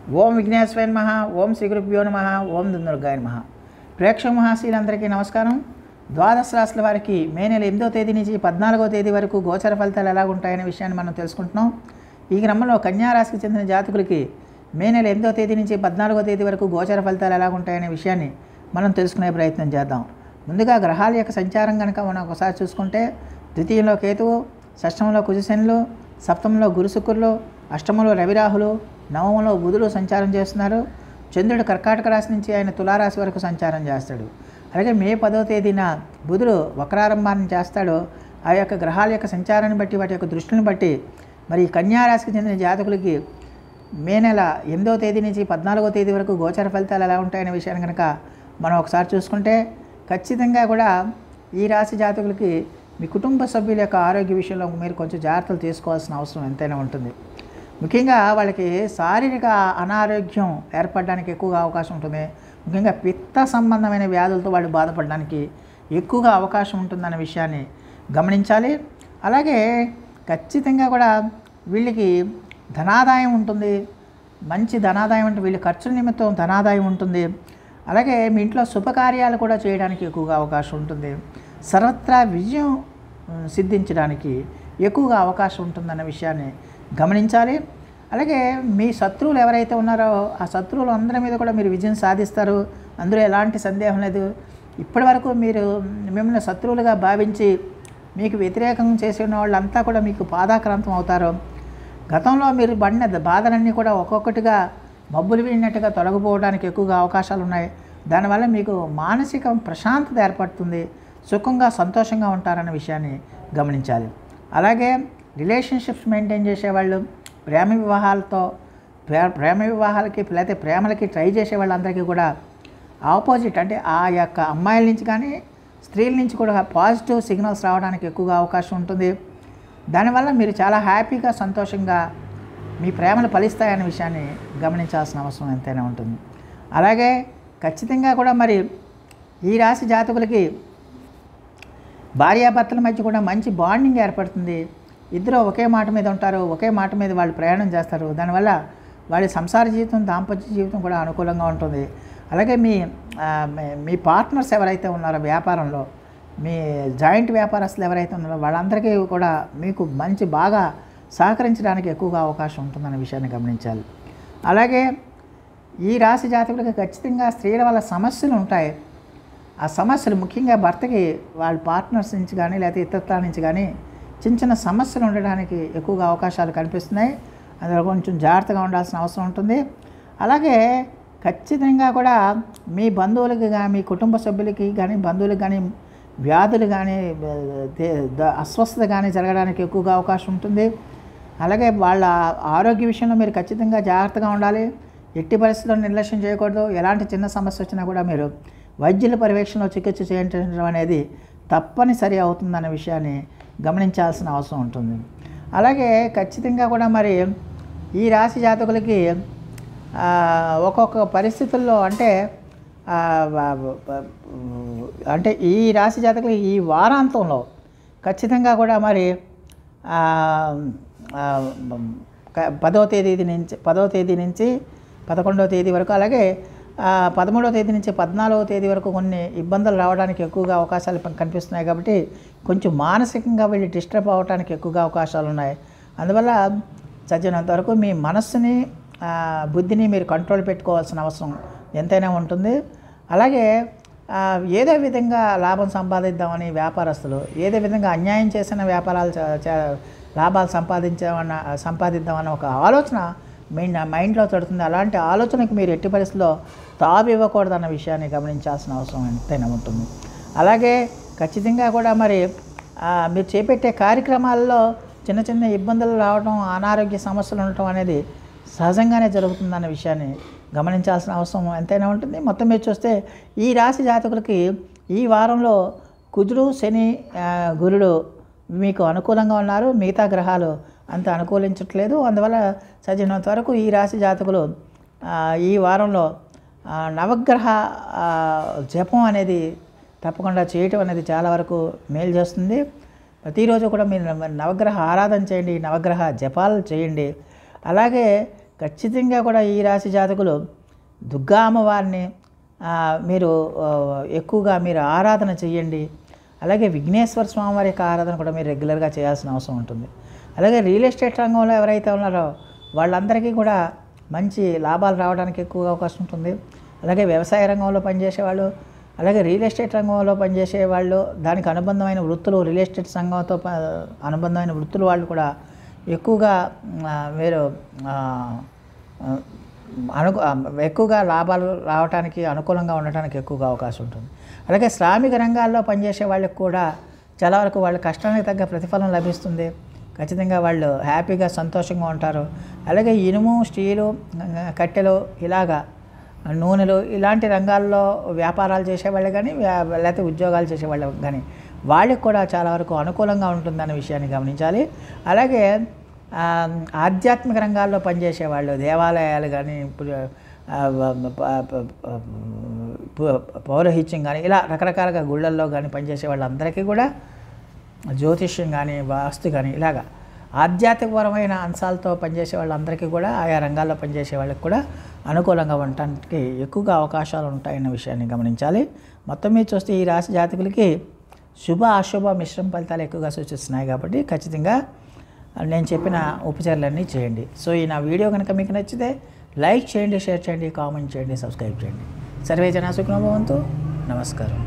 ఓం విఘ్నేశ్వర నమ ఓం శ్రీ గురుభ్యో నమ ఓం దుర్గాయ నమ ప్రేక్షక మహాశీలందరికీ నమస్కారం ద్వాదశ రాశుల వారికి మే నెల ఎనిమిదో తేదీ నుంచి పద్నాలుగో తేదీ వరకు గోచర ఫలితాలు ఎలా ఉంటాయనే విషయాన్ని మనం తెలుసుకుంటున్నాం ఈ క్రమంలో కన్యా రాశికి చెందిన జాతకులకి మే నెల ఎనిమిదో తేదీ నుంచి పద్నాలుగో తేదీ వరకు గోచర ఫలితాలు ఎలా ఉంటాయనే విషయాన్ని మనం తెలుసుకునే ప్రయత్నం చేద్దాం ముందుగా గ్రహాల యొక్క సంచారం కనుక మనం ఒకసారి చూసుకుంటే ద్వితీయంలో కేతువు షష్టంలో కుజశనులు సప్తమంలో గురు శుక్రులు అష్టమంలో రవిరాహులు నవమంలో బుధుడు సంచారం చేస్తున్నారు చంద్రుడు కర్కాటక రాశి నుంచి ఆయన తులారాశి వరకు సంచారం చేస్తాడు అలాగే మే పదో తేదీన బుధుడు వక్రారంభాన్ని చేస్తాడు ఆ యొక్క గ్రహాల యొక్క సంచారాన్ని బట్టి వాటి యొక్క దృష్టిని బట్టి మరి ఈ కన్యా రాశికి చెందిన జాతకులకి మే నెల ఎనిమిదవ తేదీ నుంచి పద్నాలుగో తేదీ వరకు గోచర ఫలితాలు ఎలా ఉంటాయనే విషయాన్ని కనుక మనం ఒకసారి చూసుకుంటే ఖచ్చితంగా కూడా ఈ రాశి జాతకులకి మీ కుటుంబ సభ్యుల యొక్క ఆరోగ్య విషయంలో మీరు కొంచెం జాగ్రత్తలు తీసుకోవాల్సిన అవసరం ఎంతైనా ఉంటుంది ముఖ్యంగా వాళ్ళకి శారీరక అనారోగ్యం ఏర్పడడానికి ఎక్కువగా అవకాశం ఉంటుంది ముఖ్యంగా పిత్త సంబంధమైన వ్యాధులతో వాళ్ళు బాధపడడానికి ఎక్కువగా అవకాశం ఉంటుందన్న విషయాన్ని గమనించాలి అలాగే ఖచ్చితంగా కూడా వీళ్ళకి ధనాదాయం ఉంటుంది మంచి ధనాదాయం ఉంటుంది వీళ్ళ ఖర్చుల నిమిత్తం ధనాదాయం ఉంటుంది అలాగే మీ ఇంట్లో శుభకార్యాలు కూడా చేయడానికి ఎక్కువగా అవకాశం ఉంటుంది సర్వత్రా విజయం ఉమ్, సిద్ధించడానికి ఎక్కువగా అవకాశం ఉంటుందన్న విషయాన్ని గమనించాలి అలాగే మీ శత్రువులు ఎవరైతే ఉన్నారో ఆ శత్రువులు అందరి మీద కూడా మీరు విజయం సాధిస్తారు అందులో ఎలాంటి సందేహం లేదు ఇప్పటివరకు మీరు మిమ్మల్ని శత్రువులుగా భావించి మీకు వ్యతిరేకం చేసిన వాళ్ళంతా కూడా మీకు పాదాక్రాంతం అవుతారు గతంలో మీరు పడిన బాధలన్నీ కూడా ఒక్కొక్కటిగా మబ్బులు వీడినట్టుగా తొలగిపోవడానికి ఎక్కువగా అవకాశాలు ఉన్నాయి దానివల్ల మీకు మానసిక ప్రశాంతత ఏర్పడుతుంది సుఖంగా సంతోషంగా ఉంటారన్న విషయాన్ని గమనించాలి అలాగే రిలేషన్షిప్స్ మెయింటైన్ చేసేవాళ్ళు ప్రేమ వివాహాలతో ప్రే- ప్రేమ వివాహాలకి లేకపోతే ప్రేమలకి ట్రై చేసే వాళ్ళందరికీ కూడా ఆపోజిట్ అంటే ఆ యొక్క అమ్మాయిల నుంచి కానీ స్త్రీల నుంచి కూడా పాజిటివ్ సిగ్నల్స్ రావడానికి ఎక్కువగా అవకాశం ఉంటుంది దానివల్ల మీరు చాలా హ్యాపీగా సంతోషంగా మీ ప్రేమలు ఫలిస్తాయనే విషయాన్ని గమనించాల్సిన అవసరం ఎంతైనా ఉంటుంది అలాగే ఖచ్చితంగా కూడా మరి ఈ రాశి జాతకులకి భార్యాభర్తల మధ్య కూడా మంచి బాండింగ్ ఏర్పడుతుంది ఇద్దరు ఒకే మాట మీద ఉంటారు ఒకే మాట మీద వాళ్ళు ప్రయాణం చేస్తారు దానివల్ల వాళ్ళ సంసార జీవితం దాంపత్య జీవితం కూడా అనుకూలంగా ఉంటుంది అలాగే మీ ఆ, మీ- మీ పార్ట్నర్స్ ఎవరైతే ఉన్నారో వ్యాపారంలో మీ జాయింట్ వ్యాపారస్తులు ఎవరైతే ఉన్నారో వాళ్ళందరికీ కూడా మీకు మంచి బాగా సహకరించడానికి ఎక్కువగా అవకాశం ఉంటుందన్న విషయాన్ని గమనించాలి అలాగే ఈ రాశి జాతకులకు ఖచ్చితంగా స్త్రీల వల్ల సమస్యలు ఉంటాయి ఆ సమస్యలు ముఖ్యంగా భర్తకి వాళ్ళ పార్ట్నర్స్ నుంచి కానీ లేకపోతే ఇతరుల నుంచి కానీ చిన్న చిన్న సమస్యలు ఉండడానికి ఎక్కువగా అవకాశాలు కనిపిస్తున్నాయి అందులో కొంచెం జాగ్రత్తగా ఉండాల్సిన అవసరం ఉంటుంది అలాగే ఖచ్చితంగా కూడా మీ బంధువులకి కానీ మీ కుటుంబ సభ్యులకి కానీ బంధువులకి కానీ వ్యాధులు కానీ దే- ద- అస్వస్థత కానీ జరగడానికి ఎక్కువగా అవకాశం ఉంటుంది అలాగే వాళ్ళ ఆరోగ్య విషయంలో మీరు ఖచ్చితంగా జాగ్రత్తగా ఉండాలి ఎట్టి పరిస్థితుల్లో నిర్లక్ష్యం చేయకూడదు ఎలాంటి చిన్న సమస్య వచ్చినా కూడా మీరు వైద్యుల పర్యవేక్షణలో చికిత్స చేయించడం అనేది తప్పనిసరి అవుతుందనే విషయాన్ని గమనించాల్సిన అవసరం ఉంటుంది అలాగే ఖచ్చితంగా కూడా మరి ఈ రాశి జాతకులకి ఆ, ఒక్కొక్క పరిస్థితుల్లో అంటే ఆ, వ- వ- వ- అంటే ఈ రాశి జాతకులు ఈ వారాంతంలో ఖచ్చితంగా కూడా మరి ఆ, ఆ, క- పదవ తేదీ నుంచి పదవ తేదీ నుంచి పదకొండవ తేదీ వరకు అలాగే ఆ, పదమూడవ తేదీ నుంచి పద్నాలుగవ తేదీ వరకు కొన్ని ఇబ్బందులు రావడానికి ఎక్కువగా అవకాశాలు ప- కనిపిస్తున్నాయి కాబట్టి కొంచెం మానసికంగా వీళ్ళు డిస్టర్బ్ అవ్వడానికి ఎక్కువగా అవకాశాలు ఉన్నాయి అందువల్ల చదివినంత వరకు మీ మనస్సుని ఆ, బుద్ధిని మీరు కంట్రోల్ పెట్టుకోవాల్సిన అవసరం ఎంతైనా ఉంటుంది అలాగే ఆ, ఏదో విధంగా లాభం సంపాదిద్దామని వ్యాపారస్తులు ఏదో విధంగా అన్యాయం చేసిన వ్యాపారాలు చ- చ- లాభాలు సంపాదించామన్న సంపాదిద్దామన్న ఒక ఆలోచన మీ నా మైండ్లో తడుతుంది అలాంటి ఆలోచనకి మీరు ఎట్టి పరిస్థితుల్లో తావు ఇవ్వకూడదన్న విషయాన్ని గమనించాల్సిన అవసరం ఎంతైనా ఉంటుంది అలాగే ఖచ్చితంగా కూడా మరి ఆ, మీరు చేపట్టే కార్యక్రమాల్లో చిన్న చిన్న ఇబ్బందులు రావడం అనారోగ్య సమస్యలు ఉండటం అనేది సహజంగానే జరుగుతుందన్న విషయాన్ని గమనించాల్సిన అవసరం ఎంతైనా ఉంటుంది మొత్తం మీద చూస్తే ఈ రాశి జాతకులకి ఈ వారంలో కుజుడు శని ఆ, గురుడు మీకు అనుకూలంగా ఉన్నారు మిగతా గ్రహాలు అంత అనుకూలించట్లేదు అందువల్ల చదివినంత వరకు ఈ రాశి జాతకులు ఆ, ఈ వారంలో ఆ, నవగ్రహ ఆ, జపం అనేది తప్పకుండా చేయటం అనేది చాలా వరకు మేలు చేస్తుంది ప్రతిరోజు కూడా మీరు నవ- నవగ్రహ ఆరాధన చేయండి నవగ్రహ జపాలు చేయండి అలాగే ఖచ్చితంగా కూడా ఈ రాశి జాతకులు దుర్గా అమ్మవారిని ఆ, మీరు ఆ, ఎక్కువగా మీరు ఆరాధన చేయండి అలాగే విఘ్నేశ్వర స్వామివారి యొక్క ఆరాధన కూడా మీరు రెగ్యులర్గా చేయాల్సిన అవసరం ఉంటుంది అలాగే రియల్ ఎస్టేట్ రంగంలో ఎవరైతే ఉన్నారో వాళ్ళందరికీ కూడా మంచి లాభాలు రావడానికి ఎక్కువ అవకాశం ఉంటుంది అలాగే వ్యవసాయ రంగంలో పనిచేసే వాళ్ళు అలాగే రియల్ ఎస్టేట్ రంగంలో పనిచేసే వాళ్ళు దానికి అనుబంధమైన వృత్తులు రియల్ ఎస్టేట్ సంఘంతో ప- అనుబంధమైన వృత్తులు వాళ్ళు కూడా ఎక్కువగా ఆ, మీరు ఆ, ఆ, అనుకు ఆ, ఎక్కువగా లాభాలు రావడానికి అనుకూలంగా ఉండటానికి ఎక్కువగా అవకాశం ఉంటుంది అలాగే శ్రామిక రంగాల్లో పనిచేసే వాళ్ళకి కూడా చాలా వరకు వాళ్ళ కష్టానికి తగ్గ ప్రతిఫలం లభిస్తుంది ఖచ్చితంగా వాళ్ళు హ్యాపీగా సంతోషంగా ఉంటారు అలాగే ఇనుము స్టీలు ఆ, కట్టెలు ఇలాగా నూనెలు ఇలాంటి రంగాల్లో వ్యాపారాలు చేసేవాళ్ళు కానీ వ్యా- లేకపోతే ఉద్యోగాలు చేసేవాళ్ళు కానీ వాళ్ళకి కూడా చాలా వరకు అనుకూలంగా ఉంటుందన్న విషయాన్ని గమనించాలి అలాగే ఆ, ఆధ్యాత్మిక రంగాల్లో పనిచేసే వాళ్ళు దేవాలయాలు కానీ ఇప్పుడు, ఆ, ప- ప- ప- ప- పౌరహిత్యం కానీ ఇలా రకరకాలుగా గుళ్ళల్లో కానీ పనిచేసే వాళ్ళందరికీ కూడా జ్యోతిష్యం కానీ వాస్తు కానీ ఇలాగా ఆధ్యాత్మికపరమైన అంశాలతో పనిచేసే వాళ్ళందరికీ కూడా ఆయా రంగాల్లో పనిచేసే వాళ్ళకి కూడా అనుకూలంగా ఉండటానికి ఎక్కువగా అవకాశాలు ఉంటాయన్న విషయాన్ని గమనించాలి మొత్తం మీద చూస్తే ఈ రాశి జాతకులకి శుభ అశుభ మిశ్రమ ఫలితాలు ఎక్కువగా సూచిస్తున్నాయి కాబట్టి ఖచ్చితంగా నేను చెప్పిన ఉపచారాలన్నీ చేయండి సో ఈ నా వీడియో కనుక మీకు నచ్చితే లైక్ చేయండి షేర్ చేయండి కామెంట్ చేయండి సబ్స్క్రైబ్ చేయండి సర్వే జనా సుఖనోభవంతు నమస్కారం